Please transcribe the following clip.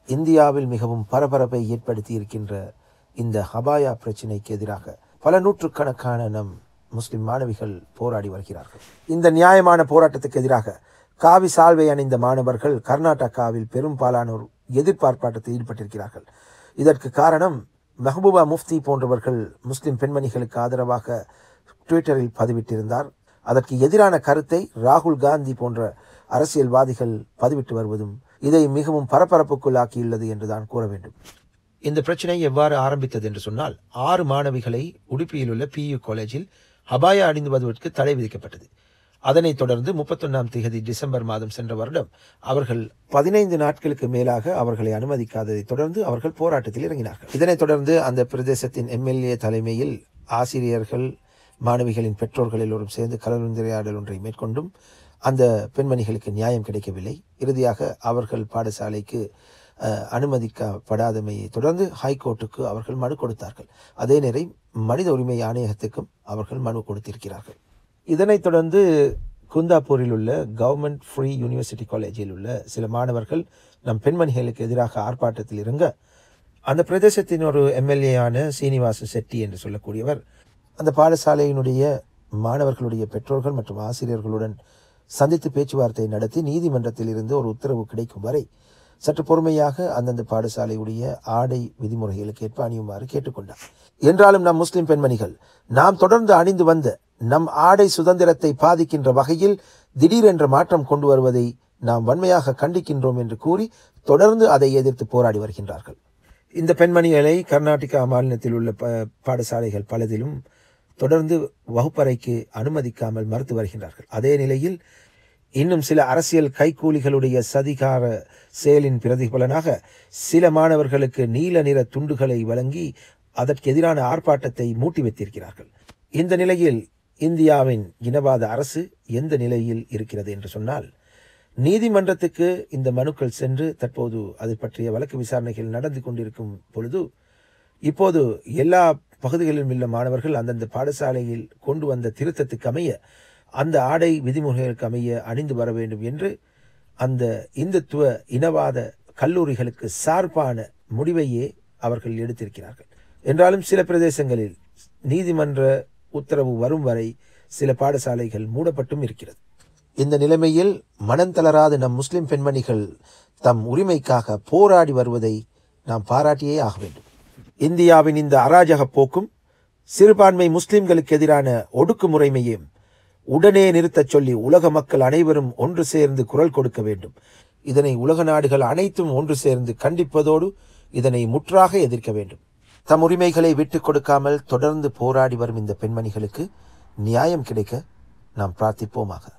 இந்தியாவில் மிகவும் பரபரப்பை ஏற்படுத்தி இருக்கின்ற இந்த ஹபாயா பிரச்சினைக்கு எதிராக பல நூற்றுக்கணக்கான நம் முஸ்லிம் மாணவிகள் போராடி வருகிறார்கள் இந்த நியாயமான போராட்டத்துக்கு எதிராக காவி சால்வை அணிந்த மாணவர்கள் கர்நாடகாவில் பெரும்பாலானோர் எதிர்பார்ப்பாட்டத்தில் ஈடுபட்டிருக்கிறார்கள் இதற்கு காரணம் மெஹபூபா முஃப்தி போன்றவர்கள் முஸ்லிம் பெண்மணிகளுக்கு ஆதரவாக ட்விட்டரில் பதிவிட்டிருந்தார் அதற்கு எதிரான கருத்தை ராகுல் காந்தி போன்ற அரசியல்வாதிகள் பதிவிட்டு வருவதும் இதை மிகவும் பரபரப்புக்குள்ளாக்கியுள்ளது என்றுதான் கூற வேண்டும் இந்த பிரச்சனை எவ்வாறு ஆரம்பித்தது என்று சொன்னால் ஆறு மாணவிகளை உடுப்பியில் உள்ள பியு காலேஜில் ஹபாயா அணிந்து வருவதற்கு தடை விதிக்கப்பட்டது அதனைத் தொடர்ந்து முப்பத்தொன்னாம் தேதி டிசம்பர் மாதம் சென்ற வருடம் அவர்கள் பதினைந்து நாட்களுக்கு மேலாக அவர்களை அனுமதிக்காததை தொடர்ந்து அவர்கள் போராட்டத்தில் இறங்கினார்கள் இதனைத் தொடர்ந்து அந்த பிரதேசத்தின் எம்எல்ஏ தலைமையில் ஆசிரியர்கள் மாணவிகளின் பெற்றோர்கள் எல்லோரும் சேர்ந்து கலந்துரையாடல் ஒன்றை மேற்கொண்டும் அந்த பெண்மணிகளுக்கு நியாயம் கிடைக்கவில்லை இறுதியாக அவர்கள் பாடசாலைக்கு அஹ், அனுமதிக்கப்படாதமையை தொடர்ந்து ஹைகோர்ட்டுக்கு அவர்கள் மனு கொடுத்தார்கள் அதே நேரம் மனித உரிமை ஆணையகத்துக்கும் அவர்கள் மனு கொடுத்திருக்கிறார்கள் இதனைத் தொடர்ந்து குந்தாப்பூரில் உள்ள கவர்மெண்ட் ஃப்ரீ யூனிவர்சிட்டி காலேஜில் உள்ள சில மாணவர்கள் நம் பெண்மணிகளுக்கு எதிராக ஆர்ப்பாட்டத்தில் இறங்க அந்த பிரதேசத்தின் ஒரு எம்எல்ஏயான சீனிவாச செட்டி என்று சொல்லக்கூடியவர் அந்த பாடசாலையினுடைய மாணவர்களுடைய பெற்றோர்கள் மற்றும் ஆசிரியர்களுடன் சந்தித்து பேச்சுவார்த்தை நடத்தி நீதிமன்றத்தில் இருந்து ஒரு உத்தரவு கிடைக்கும் வரை சற்று பொறுமையாக அந்தந்த பாடசாலையுடைய ஆடை விதிமுறைகளுக்கு ஏற்ப அணியுமாறு கேட்டுக்கொண்டார் என்றாலும் நம் முஸ்லிம் பெண்மணிகள் நாம் தொடர்ந்து அணிந்து வந்த நம் ஆடை சுதந்திரத்தை பாதிக்கின்ற வகையில் திடீரென்ற மாற்றம் கொண்டு வருவதை நாம் வன்மையாக கண்டிக்கின்றோம் என்று கூறி தொடர்ந்து அதை எதிர்த்து போராடி வருகின்றார்கள் இந்த பெண்மணிகளை கர்நாடகா மாநிலத்தில் உள்ள ப பாடசாலைகள் பலதிலும் தொடர்ந்து வகுப்பறைக்கு அனுமதிக்காமல் மறுத்து வருகின்றார்கள் அதே நிலையில் இன்னும் சில அரசியல் கைக்கூலிகளுடைய சதிகார செயலின் பிரதிபலனாக சில மாணவர்களுக்கு நீல நிற துண்டுகளை வழங்கி அதற்கு எதிரான ஆர்ப்பாட்டத்தை மூட்டி வைத்திருக்கிறார்கள் இந்த நிலையில் இந்தியாவின் இனவாத அரசு எந்த நிலையில் இருக்கிறது என்று சொன்னால் நீதிமன்றத்துக்கு இந்த மனுக்கள் சென்று தற்போது அது பற்றிய வழக்கு விசாரணைகள் நடந்து கொண்டிருக்கும் பொழுது இப்போது எல்லா பகுதிகளிலும் உள்ள மாணவர்கள் அந்தந்த பாடசாலையில் கொண்டு வந்த திருத்தத்துக்கு அமைய அந்த ஆடை விதிமுறைகளுக்கு அமைய அணிந்து வர வேண்டும் என்று அந்த இந்துத்துவ இனவாத கல்லூரிகளுக்கு சார்பான முடிவையே அவர்கள் எடுத்திருக்கிறார்கள் என்றாலும் சில பிரதேசங்களில் நீதிமன்ற உத்தரவு வரும் வரை சில பாடசாலைகள் மூடப்பட்டும் இருக்கிறது இந்த நிலைமையில் மனம் தளராத நம் முஸ்லிம் பெண்மணிகள் தம் உரிமைக்காக போராடி வருவதை நாம் பாராட்டியே ஆக வேண்டும் இந்தியாவின் இந்த அராஜக போக்கும் சிறுபான்மை முஸ்லிம்களுக்கு எதிரான ஒடுக்குமுறைமையும் உடனே நிறுத்தச் சொல்லி உலக மக்கள் அனைவரும் ஒன்று சேர்ந்து குரல் கொடுக்க வேண்டும் இதனை உலக நாடுகள் அனைத்தும் ஒன்று சேர்ந்து கண்டிப்பதோடு இதனை முற்றாக எதிர்க்க வேண்டும் தம் உரிமைகளை விட்டுக் கொடுக்காமல் தொடர்ந்து போராடி வரும் இந்த பெண்மணிகளுக்கு நியாயம் கிடைக்க நாம் பிரார்த்திப்போமாக